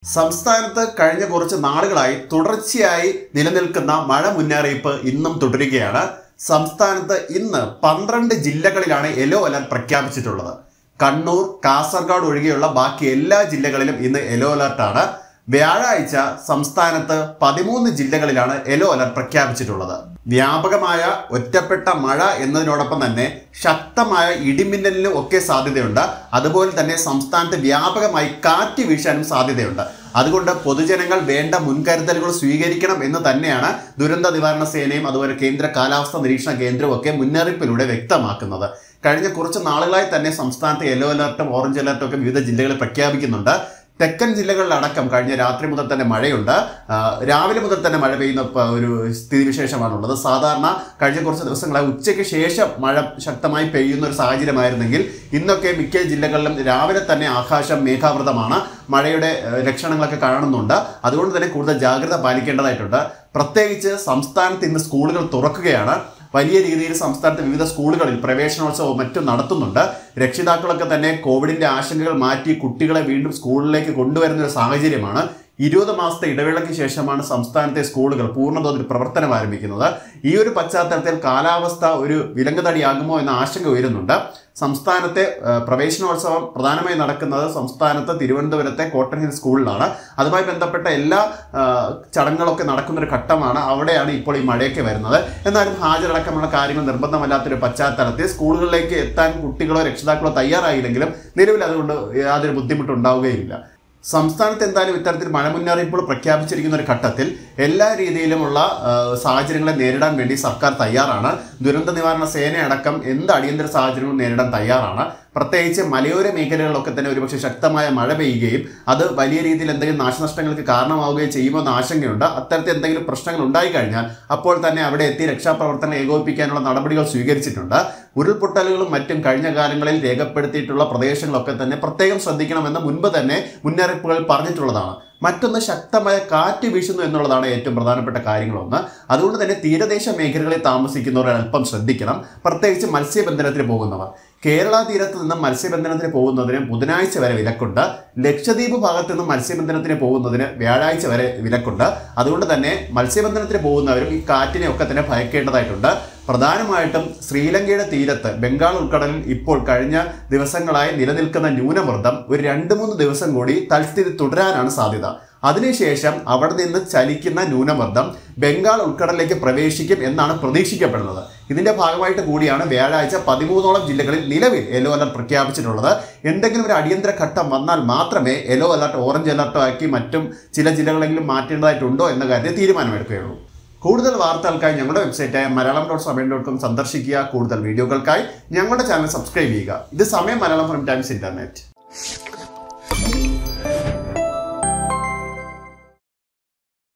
സംസ്ഥാനത്ത് കഴിഞ്ഞ കുറച്ച് നാളുകളായി തുടർച്ചയായി നിലനിൽക്കുന്ന മഴ മുന്നറിയിപ്പ് ഇന്നും തുടരുകയാണ് സംസ്ഥാനത്ത് ഇന്ന് പന്ത്രണ്ട് ജില്ലകളിലാണ് യെല്ലോ അലർട്ട് പ്രഖ്യാപിച്ചിട്ടുള്ളത് കണ്ണൂർ കാസർഗോഡ് ഒഴികെയുള്ള ബാക്കി എല്ലാ ജില്ലകളിലും ഇന്ന് യെല്ലോ അലർട്ടാണ് വ്യാഴാഴ്ച സംസ്ഥാനത്ത് പതിമൂന്ന് ജില്ലകളിലാണ് യെല്ലോ അലർട്ട് പ്രഖ്യാപിച്ചിട്ടുള്ളത് വ്യാപകമായ ഒറ്റപ്പെട്ട മഴ എന്നതിനോടൊപ്പം തന്നെ ശക്തമായ ഇടിമിന്നലിനും ഒക്കെ സാധ്യതയുണ്ട് അതുപോലെ തന്നെ സംസ്ഥാനത്ത് വ്യാപകമായി കാറ്റ് വീശാനും സാധ്യതയുണ്ട് അതുകൊണ്ട് പൊതുജനങ്ങൾ വേണ്ട മുൻകരുതലുകൾ സ്വീകരിക്കണം എന്ന് തന്നെയാണ് ദുരന്ത നിവാരണ സേനയും അതുപോലെ കേന്ദ്ര കാലാവസ്ഥാ നിരീക്ഷണ കേന്ദ്രവും ഒക്കെ മുന്നറിയിപ്പിലൂടെ വ്യക്തമാക്കുന്നത് കഴിഞ്ഞ കുറച്ച് നാളുകളായി തന്നെ സംസ്ഥാനത്ത് യെല്ലോ അലർട്ടും ഓറഞ്ച് അലർട്ടും ഒക്കെ വിവിധ ജില്ലകളിൽ പ്രഖ്യാപിക്കുന്നുണ്ട് തെക്കൻ ജില്ലകളിലടക്കം കഴിഞ്ഞ രാത്രി മുതൽ തന്നെ മഴയുണ്ട് ആ, രാവിലെ മുതൽ തന്നെ മഴ പെയ്യുന്ന പ- ഒരു സ്ഥിതിവിശേഷമാണുള്ളത് സാധാരണ കഴിഞ്ഞ കുറച്ച് ദിവസങ്ങളായി ഉച്ചയ്ക്ക് ശേഷം മഴ ശക്തമായി പെയ്യുന്ന ഒരു സാഹചര്യമായിരുന്നെങ്കിൽ ഇന്നൊക്കെ മിക്ക ജില്ലകളിലും രാവിലെ തന്നെ ആകാശം മേഘാവൃതമാണ് മഴയുടെ ഏഹ്, ലക്ഷണങ്ങളൊക്കെ കാണുന്നുണ്ട് അതുകൊണ്ട് തന്നെ കൂടുതൽ ജാഗ്രത പാലിക്കേണ്ടതായിട്ടുണ്ട് പ്രത്യേകിച്ച് സംസ്ഥാനത്ത് ഇന്ന് സ്കൂളുകൾ തുറക്കുകയാണ് വലിയ രീതിയിൽ സംസ്ഥാനത്തെ വിവിധ സ്കൂളുകളിൽ പ്രവേശനോത്സവവും മറ്റും നടത്തുന്നുണ്ട് രക്ഷിതാക്കളൊക്കെ തന്നെ കോവിഡിന്റെ ആശങ്കകൾ മാറ്റി കുട്ടികളെ വീണ്ടും സ്കൂളിലേക്ക് കൊണ്ടുവരുന്ന ഒരു സാഹചര്യമാണ് ഇരുപത് മാസത്തെ ഇടവേളയ്ക്ക് ശേഷമാണ് സംസ്ഥാനത്തെ സ്കൂളുകൾ പൂർണ്ണതോതിൽ പ്രവർത്തനം ആരംഭിക്കുന്നത് ഈ ഒരു പശ്ചാത്തലത്തിൽ കാലാവസ്ഥ ഒരു വിലങ്ങുതടിയാകുമോ എന്ന ആശങ്ക ഉയരുന്നുണ്ട് സംസ്ഥാനത്തെ ആ, പ്രവേശനോത്സവം പ്രധാനമായി നടക്കുന്നത് സംസ്ഥാനത്ത് തിരുവനന്തപുരത്തെ കോട്ടൺ ഹിൽ സ്കൂളിലാണ് അതുമായി ബന്ധപ്പെട്ട എല്ലാ ആ, ചടങ്ങുകളൊക്കെ നടക്കുന്ന ഒരു ഘട്ടമാണ് അവിടെയാണ് ഇപ്പോൾ ഈ മഴയൊക്കെ വരുന്നത് എന്നാലും ഹാജരടക്കമുള്ള കാര്യങ്ങൾ നിർബന്ധമല്ലാത്തൊരു പശ്ചാത്തലത്തിൽ സ്കൂളുകളിലേക്ക് എത്താൻ കുട്ടികളോ രക്ഷിതാക്കളോ തയ്യാറായില്ലെങ്കിലും നിലവിൽ അതുകൊണ്ട് യാതൊരു ബുദ്ധിമുട്ടുണ്ടാവുകയില്ല സംസ്ഥാനത്ത് എന്തായാലും ഇത്തരത്തിൽ മഴ മുന്നറിയിപ്പുകൾ പ്രഖ്യാപിച്ചിരിക്കുന്ന ഒരു ഘട്ടത്തിൽ എല്ലാ രീതിയിലുമുള്ള ആ, സാഹചര്യങ്ങളെ നേരിടാൻ വേണ്ടി സർക്കാർ തയ്യാറാണ് ദുരന്ത നിവാരണ സേനയടക്കം എന്ത് അടിയന്തര സാഹചര്യങ്ങളും നേരിടാൻ തയ്യാറാണ് പ്രത്യേകിച്ച് മലയോര മേഖലകളിലൊക്കെ തന്നെ ഒരുപക്ഷെ ശക്തമായ മഴ പെയ്യുകയും അത് വലിയ രീതിയിൽ എന്തെങ്കിലും നാശനഷ്ടങ്ങൾക്ക് കാരണമാവുകയും ചെയ്യുമെന്ന ആശങ്കയുണ്ട് അത്തരത്തിൽ എന്തെങ്കിലും പ്രശ്നങ്ങൾ ഉണ്ടായിക്കഴിഞ്ഞാൽ അപ്പോൾ തന്നെ അവിടെ എത്തി രക്ഷാപ്രവർത്തനം ഏകോപിപ്പിക്കാനുള്ള നടപടികൾ സ്വീകരിച്ചിട്ടുണ്ട് ഉരുൾപൊട്ടലുകളും മറ്റും കഴിഞ്ഞ കാലങ്ങളിൽ രേഖപ്പെടുത്തിയിട്ടുള്ള പ്രദേശങ്ങളൊക്കെ തന്നെ പ്രത്യേകം ശ്രദ്ധിക്കണമെന്ന് മുൻപ് തന്നെ മുന്നറിയിപ്പുകൾ പറഞ്ഞിട്ടുള്ളതാണ് മറ്റൊന്ന് ശക്തമായ കാറ്റ് വീശുന്നു എന്നുള്ളതാണ് ഏറ്റവും പ്രധാനപ്പെട്ട കാര്യങ്ങളൊന്ന് അതുകൊണ്ട് തന്നെ തീരദേശ മേഖലകളിൽ താമസിക്കുന്നവർ അല്പം ശ്രദ്ധിക്കണം പ്രത്യേകിച്ച് മത്സ്യബന്ധനത്തിന് പോകുന്നവർ കേരള തീരത്ത് നിന്ന് മത്സ്യബന്ധനത്തിന് പോകുന്നതിന് ബുധനാഴ്ച വരെ വിലക്കുണ്ട് ലക്ഷദ്വീപ് ഭാഗത്ത് നിന്ന് മത്സ്യബന്ധനത്തിന് പോകുന്നതിന് വ്യാഴാഴ്ച വരെ വിലക്കുണ്ട് അതുകൊണ്ട് തന്നെ മത്സ്യബന്ധനത്തിന് പോകുന്നവരും ഈ കാറ്റിനെ ഒക്കെ തന്നെ ഭയക്കേണ്ടതായിട്ടുണ്ട് പ്രധാനമായിട്ടും ശ്രീലങ്കയുടെ തീരത്ത് ബംഗാൾ ഉൾക്കടലിൽ ഇപ്പോൾ കഴിഞ്ഞ ദിവസങ്ങളായി നിലനിൽക്കുന്ന ന്യൂനമർദ്ദം ഒരു രണ്ട് മൂന്ന് ദിവസം കൂടി തൽസ്ഥിതി തുടരാനാണ് സാധ്യത അതിനുശേഷം അവിടെ നിന്ന് ചലിക്കുന്ന ന്യൂനമർദ്ദം ബംഗാൾ ഉൾക്കടലിലേക്ക് പ്രവേശിക്കും എന്നാണ് പ്രതീക്ഷിക്കപ്പെടുന്നത് ഇതിന്റെ ഭാഗമായിട്ട് കൂടിയാണ് വ്യാഴാഴ്ച പതിമൂന്നോളം ജില്ലകളിൽ നിലവിൽ യെല്ലോ അലർട്ട് പ്രഖ്യാപിച്ചിട്ടുള്ളത് എന്തെങ്കിലും ഒരു അടിയന്തര ഘട്ടം വന്നാൽ മാത്രമേ യെല്ലോ അലർട്ട് ഓറഞ്ച് അലർട്ടോ ആക്കി മറ്റും ചില ജില്ലകളെങ്കിലും മാറ്റേണ്ടതായിട്ടുണ്ടോ എന്ന കാര്യത്തിൽ തീരുമാനമെടുക്കുകയുള്ളൂ കൂടുതൽ വാർത്തകൾക്കായി ഞങ്ങളുടെ വെബ്സൈറ്റായ Malayalam dot Samayam dot com സന്ദർശിക്കുക കൂടുതൽ വീഡിയോകൾക്കായി ഞങ്ങളുടെ ചാനൽ സബ്സ്ക്രൈബ് ചെയ്യുക ഇത് സമയം മലയാളം ഫ്രം ടൈംസ് ഇന്റർനെറ്റ്